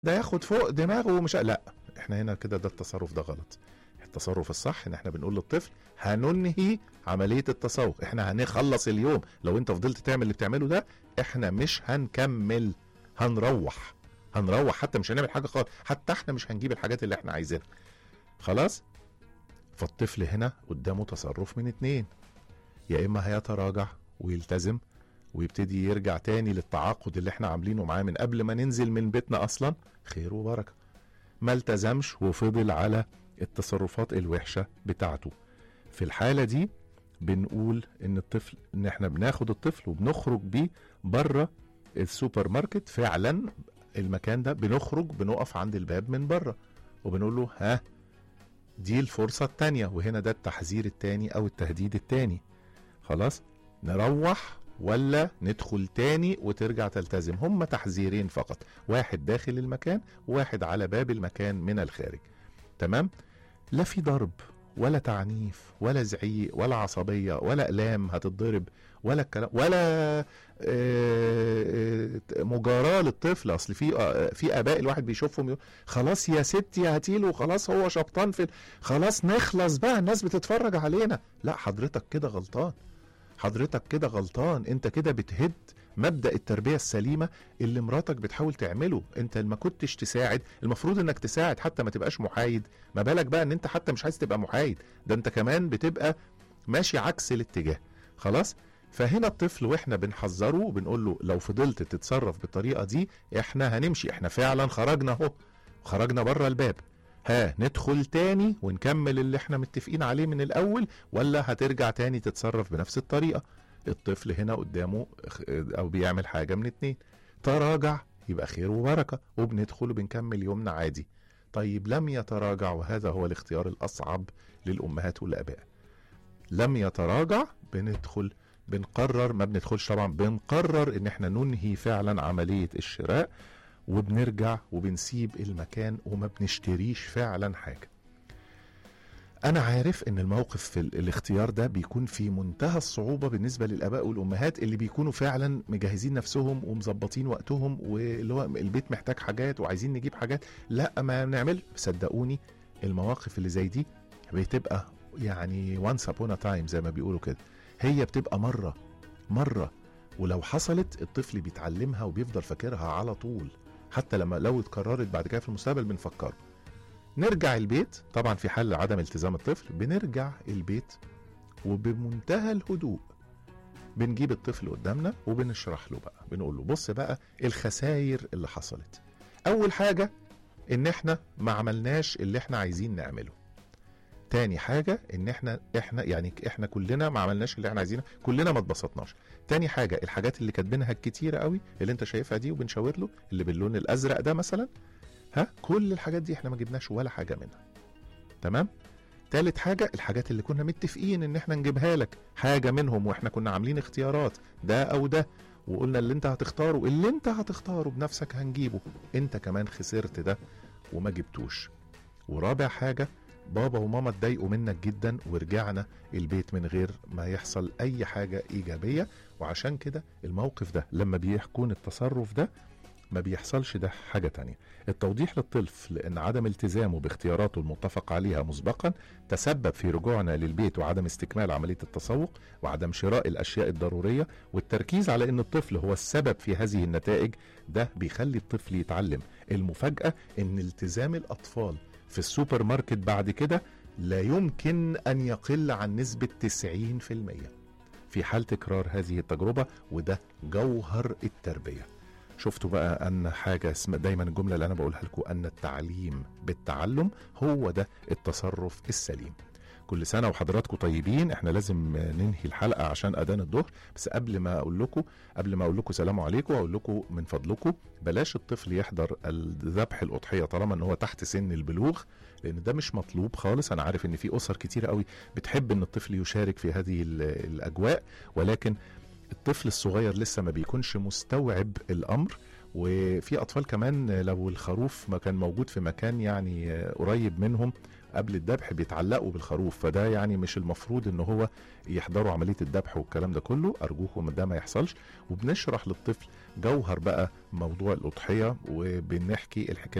ده ياخد فوق دماغه ومش لا احنا هنا كده ده التصرف ده غلط التصرف الصح ان احنا بنقول للطفل هننهي عمليه التسوق احنا هنخلص اليوم لو انت فضلت تعمل اللي بتعمله ده احنا مش هنكمل هنروح هنروح حتى مش هنعمل حاجه خالص حتى احنا مش هنجيب الحاجات اللي احنا عايزينها خلاص فالطفل هنا قدامه تصرف من اتنين يا اما هيتراجع ويلتزم ويبتدي يرجع تاني للتعاقد اللي احنا عاملينه معاه من قبل ما ننزل من بيتنا اصلا خير وبركه ما التزمش وفضل على التصرفات الوحشه بتاعته في الحاله دي بنقول ان الطفل ان احنا بناخد الطفل وبنخرج بيه بره السوبر ماركت فعلا المكان ده بنخرج بنقف عند الباب من بره وبنقول له ها دي الفرصة التانية وهنا ده التحذير التاني أو التهديد التاني خلاص نروح ولا ندخل تاني وترجع تلتزم هم تحذيرين فقط واحد داخل المكان وواحد على باب المكان من الخارج تمام لا في ضرب ولا تعنيف ولا زعيق ولا عصبية ولا أقلام هتتضرب ولا الكلام ولا آه، آه، مجاراة للطفل أصل في آه، في آباء الواحد بيشوفهم يقول خلاص يا ستي هاتيله خلاص هو شبطان في خلاص نخلص بقى الناس بتتفرج علينا لا حضرتك كده غلطان حضرتك كده غلطان انت كده بتهد مبدا التربيه السليمه اللي مراتك بتحاول تعمله انت ما كنتش تساعد المفروض انك تساعد حتى ما تبقاش محايد ما بالك بقى ان انت حتى مش عايز تبقى محايد ده انت كمان بتبقى ماشي عكس الاتجاه خلاص فهنا الطفل واحنا بنحذره وبنقول له لو فضلت تتصرف بالطريقه دي احنا هنمشي احنا فعلا خرجنا اهو خرجنا بره الباب ها ندخل تاني ونكمل اللي احنا متفقين عليه من الاول ولا هترجع تاني تتصرف بنفس الطريقه الطفل هنا قدامه خ- او بيعمل حاجه من اتنين تراجع يبقى خير وبركه وبندخل وبنكمل يومنا عادي طيب لم يتراجع وهذا هو الاختيار الاصعب للامهات والاباء لم يتراجع بندخل بنقرر ما بندخلش طبعا بنقرر ان احنا ننهي فعلا عمليه الشراء وبنرجع وبنسيب المكان وما بنشتريش فعلا حاجه انا عارف ان الموقف في ال- الاختيار ده بيكون في منتهى الصعوبه بالنسبه للاباء والامهات اللي بيكونوا فعلا مجهزين نفسهم ومظبطين وقتهم واللي هو البيت محتاج حاجات وعايزين نجيب حاجات لا ما نعمل صدقوني المواقف اللي زي دي بتبقى يعني وانس ابون تايم زي ما بيقولوا كده هي بتبقى مره مره ولو حصلت الطفل بيتعلمها وبيفضل فاكرها على طول حتى لما لو اتكررت بعد كده في المستقبل بنفكره نرجع البيت طبعا في حال عدم التزام الطفل بنرجع البيت وبمنتهى الهدوء بنجيب الطفل قدامنا وبنشرح له بقى بنقول له بص بقى الخسائر اللي حصلت اول حاجه ان احنا ما عملناش اللي احنا عايزين نعمله تاني حاجة ان احنا احنا يعني احنا كلنا ما عملناش اللي احنا عايزينه كلنا ما اتبسطناش تاني حاجة الحاجات اللي كاتبينها الكتيرة قوي اللي انت شايفها دي وبنشاور له اللي باللون الازرق ده مثلا ها كل الحاجات دي احنا ما جبناش ولا حاجة منها تمام تالت حاجة الحاجات اللي كنا متفقين ان احنا نجيبها لك حاجة منهم واحنا كنا عاملين اختيارات ده او ده وقلنا اللي انت هتختاره اللي انت هتختاره بنفسك هنجيبه انت كمان خسرت ده وما جبتوش ورابع حاجة بابا وماما اتضايقوا منك جدا ورجعنا البيت من غير ما يحصل اي حاجة ايجابية وعشان كده الموقف ده لما بيكون التصرف ده ما بيحصلش ده حاجة تانية التوضيح للطفل لأن عدم التزامه باختياراته المتفق عليها مسبقا تسبب في رجوعنا للبيت وعدم استكمال عملية التسوق وعدم شراء الأشياء الضرورية والتركيز على أن الطفل هو السبب في هذه النتائج ده بيخلي الطفل يتعلم المفاجأة أن التزام الأطفال في السوبر ماركت بعد كده لا يمكن أن يقل عن نسبة 90% في حال تكرار هذه التجربة وده جوهر التربية شفتوا بقى ان حاجه اسمها دايما الجمله اللي انا بقولها لكم ان التعليم بالتعلم هو ده التصرف السليم كل سنه وحضراتكم طيبين احنا لازم ننهي الحلقه عشان اذان الظهر بس قبل ما اقول لكم قبل ما اقول لكم سلام عليكم اقول لكم من فضلكم بلاش الطفل يحضر ذبح الاضحيه طالما ان هو تحت سن البلوغ لان ده مش مطلوب خالص انا عارف ان في اسر كتيره قوي بتحب ان الطفل يشارك في هذه الاجواء ولكن الطفل الصغير لسه ما بيكونش مستوعب الامر وفي اطفال كمان لو الخروف ما كان موجود في مكان يعني قريب منهم قبل الذبح بيتعلقوا بالخروف فده يعني مش المفروض ان هو يحضروا عمليه الذبح والكلام ده كله ارجوكم ده ما يحصلش وبنشرح للطفل جوهر بقى موضوع الاضحيه وبنحكي الحكايه